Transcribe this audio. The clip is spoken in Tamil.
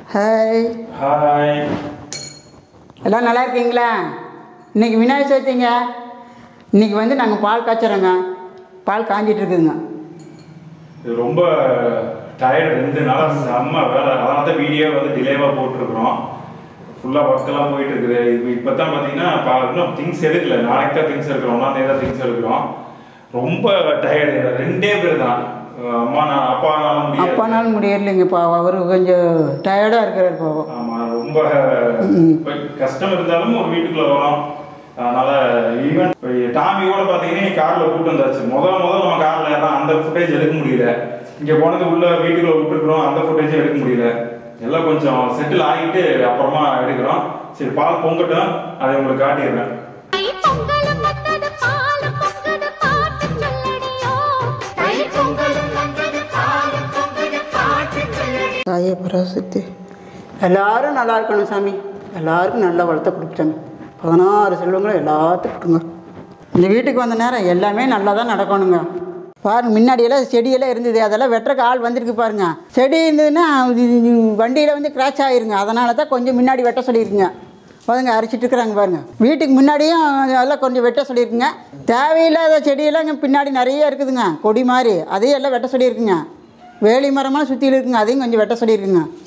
ஹாய் ஹாய் எல்லாம் நல்லா இருக்கீங்களா இன்னைக்கு விநாயகர் சதுர்த்திங்க இன்னைக்கு வந்து நாங்கள் பால் காய்ச்சறோங்க பால் காஞ்சிட்டு இருக்குதுங்க இது ரொம்ப டயர்டு ரெண்டு நாளாக செம்ம வேலை அதனால தான் வீடியோ வந்து டிலேவாக போட்டிருக்கிறோம் ஃபுல்லாக ஒர்க்கெல்லாம் போயிட்டு இருக்குது இது இப்போ தான் பார்த்தீங்கன்னா பா இன்னும் திங்ஸ் எடுக்கல நாளைக்கு தான் திங்ஸ் எடுக்கிறோம் ஒன்றாம் தேதி தான் திங்ஸ் எடுக்கிறோம் ரொம்ப டயர்டு ரெண்டே பேர் தான் அம்மா நான் அப்பானால முடியாது அப்பானாலும் முடியலைங்க பாவம் அவர் கொஞ்சம் டயர்டாக இருக்கிறார் பாவம் ஆமாம் ரொம்ப இப்ப கஷ்டம் இருந்தாலும் ஒரு வீட்டுக்குள்ள வரோம் அதனால ஈவன் டாமி கூட பார்த்தீங்கன்னா கார்ல கூட்டு வந்தாச்சு முதல் முதல் நம்ம கார்ல ஏறலாம் அந்த ஃபுட்டேஜ் எடுக்க முடியல இங்க போனது உள்ள வீட்டுக்குள்ள விட்டுருக்குறோம் அந்த ஃபுட்டேஜும் எடுக்க முடியல எல்லாம் கொஞ்சம் செட்டில் ஆகிட்டு அப்புறமா எடுக்கிறோம் சரி பால் பொங்கட்டும் அதை உங்களுக்கு காட்டிடுறேன் தை பொங்கலும் வந்தது பாலும் பொங்குது பாட்டு சொல்லடியோ தை பொங்கலும் வந்தது பாலும் பொங்குது பாட்டு சொல்லடி தாயே பராசக்தி எல்லாரும் நல்லா இருக்கணும் சாமி எல்லாருக்கும் நல்ல வளர்த்த கொடுத்துட்டாங்க பதினாறு செல்வங்களும் எல்லாத்துக்கும் கொடுங்க இந்த வீட்டுக்கு வந்த நேரம் எல்லாமே நல்லா தான் நடக்கணுங்க பாருங்க முன்னாடியெல்லாம் செடியெல்லாம் இருந்தது அதெல்லாம் வெட்டுறக்கு ஆள் வந்திருக்கு பாருங்க செடி இருந்ததுன்னா வண்டியில் வந்து கிராச் ஆயிருங்க அதனால தான் கொஞ்சம் முன்னாடி வெட்ட சொல்லியிருக்குங்க பாருங்க அரைச்சிட்டு இருக்கிறாங்க பாருங்க வீட்டுக்கு முன்னாடியும் எல்லாம் கொஞ்சம் வெட்ட சொல்லியிருக்குங்க தேவையில்லாத செடியெல்லாம் இங்கே பின்னாடி நிறைய இருக்குதுங்க கொடி மாதிரி அதையும் எல்லாம் வெட்ட சொல்லியிருக்குங்க வேலி மரமாக சுற்றியில் இருக்குங்க அதையும் கொஞ்சம் வெட்ட சொல்லியிருக்குங்க